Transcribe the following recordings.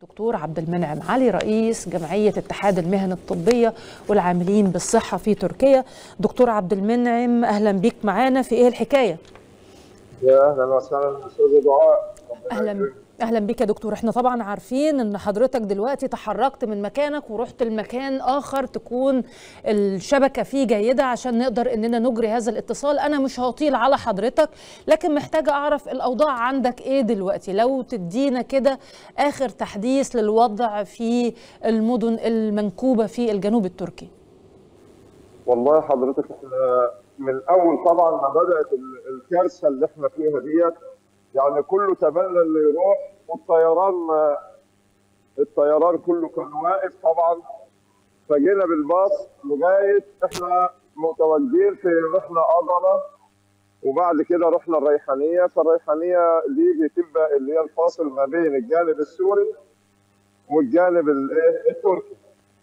دكتور عبد المنعم علي رئيس جمعية اتحاد المهن الطبية والعاملين بالصحة في تركيا دكتور عبد المنعم أهلا بيك معانا في إيه الحكاية يا اهلا وسهلا استاذ دعاء أهلا أهلا بيك يا دكتور احنا طبعا عارفين ان حضرتك دلوقتي تحركت من مكانك ورحت لمكان آخر تكون الشبكة فيه جيدة عشان نقدر اننا نجري هذا الاتصال انا مش هطيل على حضرتك لكن محتاجة اعرف الاوضاع عندك ايه دلوقتي لو تدينا كده اخر تحديث للوضع في المدن المنكوبة في الجنوب التركي والله حضرتك احنا من اول طبعا ما بدات ال- الكارثه اللي احنا فيها ديت يعني كله تمنى اللي يروح والطيران ما- الطيران كله كان واقف طبعا فجينا بالباص لغايه احنا متواجدين في رحنا اضرة وبعد كده رحنا الريحانيه فالريحانيه دي بتبقى اللي هي الفاصل ما بين الجانب السوري والجانب الايه التركي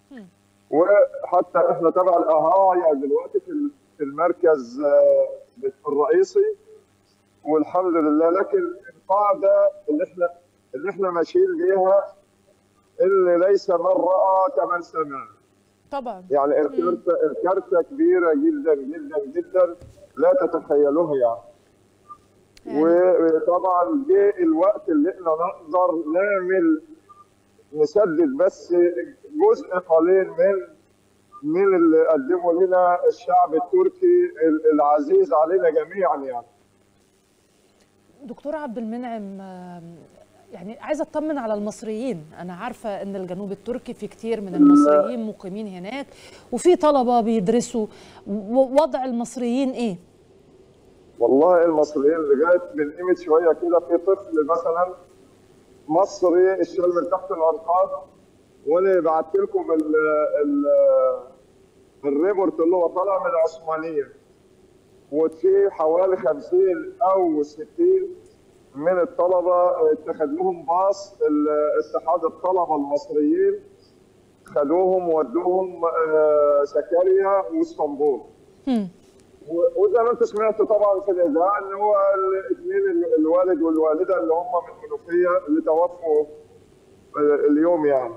وحتى احنا تبع الاهايا دلوقتي في في المركز آه، الرئيسي والحمد لله لكن القاعده اللي احنا اللي احنا ماشيين بيها اللي ليس من راى كمن سمع طبعا يعني الكارثه الكارثه كبيره جدا جدا جدا لا تتخيلوها يعني وطبعا جه الوقت اللي احنا نقدر نعمل نسدد بس جزء قليل من من اللي قدمه لنا الشعب التركي العزيز علينا جميعا يعني دكتور عبد المنعم آم، يعني عايزه اطمن على المصريين انا عارفه ان الجنوب التركي في كتير من المصريين مقيمين هناك وفي طلبه بيدرسوا و- وضع المصريين ايه والله المصريين لغايه من قيمه شويه كده في طفل مثلا مصري اشتغل من تحت الارقام وانا بعت لكم ال ال الريبورت اللي هو طالع من العثمانيه وفي حوالي 50 او 60 من الطلبه اتخذ لهم باص ال- اتحاد الطلبه المصريين خدوهم ودوهم آه، سكريا واسطنبول هم. و- وزي ما انت سمعت طبعا في الاذاعه ان هو الاثنين ال- الوالد والوالده اللي هم من المنوفيه اللي توفوا آه، اليوم يعني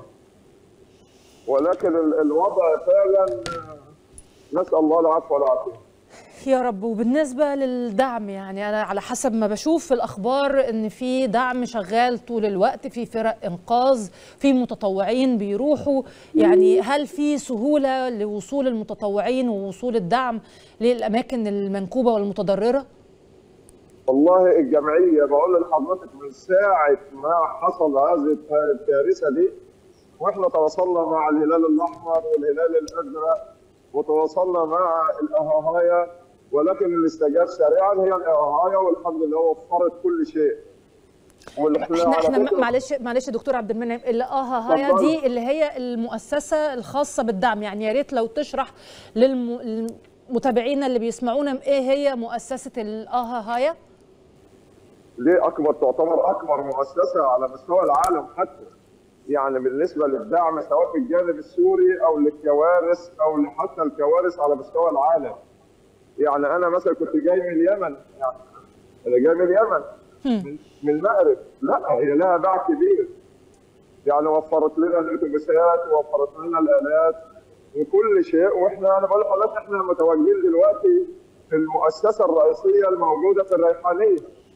ولكن ال- الوضع فعلا آه، نسال الله العفو والعافيه يا رب وبالنسبه للدعم يعني انا على حسب ما بشوف في الاخبار ان في دعم شغال طول الوقت في فرق انقاذ في متطوعين بيروحوا يعني هل في سهوله لوصول المتطوعين ووصول الدعم للاماكن المنكوبه والمتضرره والله الجمعيه بقول لحضرتك من ساعه ما حصل هذه الكارثه دي واحنا تواصلنا مع الهلال الاحمر والهلال الازرق وتواصلنا مع الاهاهايا ولكن اللي استجاب سريعا هي الاهاهايا والحمد لله وفرت كل شيء احنا على احنا فكرة- معلش معلش يا دكتور عبد المنعم اللي اه هايا اتفضلي. دي اللي هي المؤسسه الخاصه بالدعم يعني يا ريت لو تشرح للم- للمتابعين اللي بيسمعونا ايه هي مؤسسه الاه هايا دي اكبر تعتبر اكبر مؤسسه على مستوى العالم حتى يعني بالنسبه للدعم سواء في الجانب السوري او للكوارث او حتى الكوارث على مستوى العالم يعني انا مثلا كنت جاي من اليمن يعني انا جاي من اليمن من- من المغرب لا هي لها باع كبير يعني وفرت لنا الاتوبيسات ووفرت لنا الالات وكل شيء واحنا انا بقول لحضرتك احنا متواجدين دلوقتي في المؤسسه الرئيسيه الموجوده في الريحانيه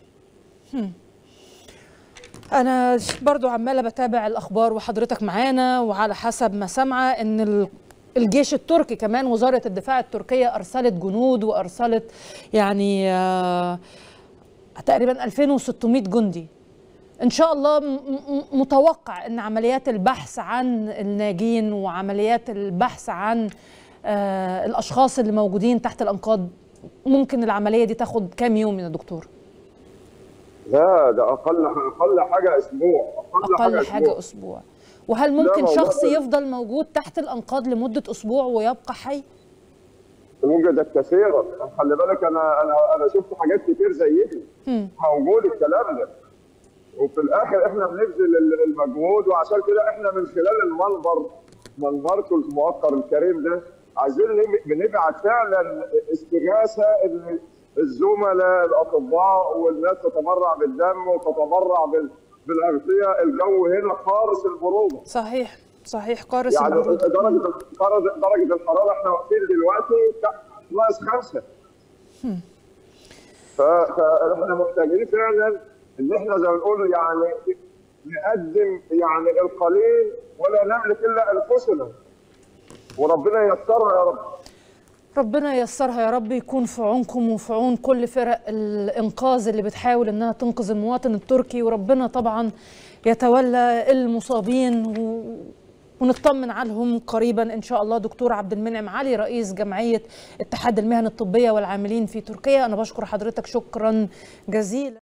انا برضو عماله بتابع الاخبار وحضرتك معانا وعلى حسب ما سامعه ان ال- الجيش التركي كمان وزاره الدفاع التركيه ارسلت جنود وارسلت يعني آه، تقريبا 2600 جندي ان شاء الله م- م- متوقع ان عمليات البحث عن الناجين وعمليات البحث عن آه، الاشخاص اللي موجودين تحت الانقاض ممكن العمليه دي تاخد كام يوم يا دكتور لا ده اقل اقل حاجه اسبوع اقل, اقل حاجه, حاجه اسبوع وهل ممكن موضوع شخص ده- يفضل موجود تحت الانقاض لمده اسبوع ويبقى حي وجدت كثيرا خلي بالك انا انا انا شفت حاجات كتير زي دي هم. موجود الكلام ده وفي الاخر احنا بنبذل ال- المجهود وعشان كده احنا من خلال المنبر منبركم الموقر الكريم ده عايزين نب- بنبعت فعلا استغاثه ان الزملاء الاطباء والناس تتبرع بالدم وتتبرع بال بالاغذيه الجو هنا قارس البروده صحيح صحيح قارس يعني البرودة. درجه درجه درجه الحراره احنا واقفين دلوقتي تحت ناقص خمسه ف- فاحنا محتاجين فعلا ان احنا زي ما نقول يعني نقدم يعني القليل ولا نملك الا انفسنا وربنا ييسرها يا رب ربنا ييسرها يا رب يكون في عونكم وفي عون كل فرق الانقاذ اللي بتحاول انها تنقذ المواطن التركي وربنا طبعا يتولى المصابين و... ونطمن عليهم قريبا ان شاء الله دكتور عبد المنعم علي رئيس جمعيه اتحاد المهن الطبيه والعاملين في تركيا انا بشكر حضرتك شكرا جزيلا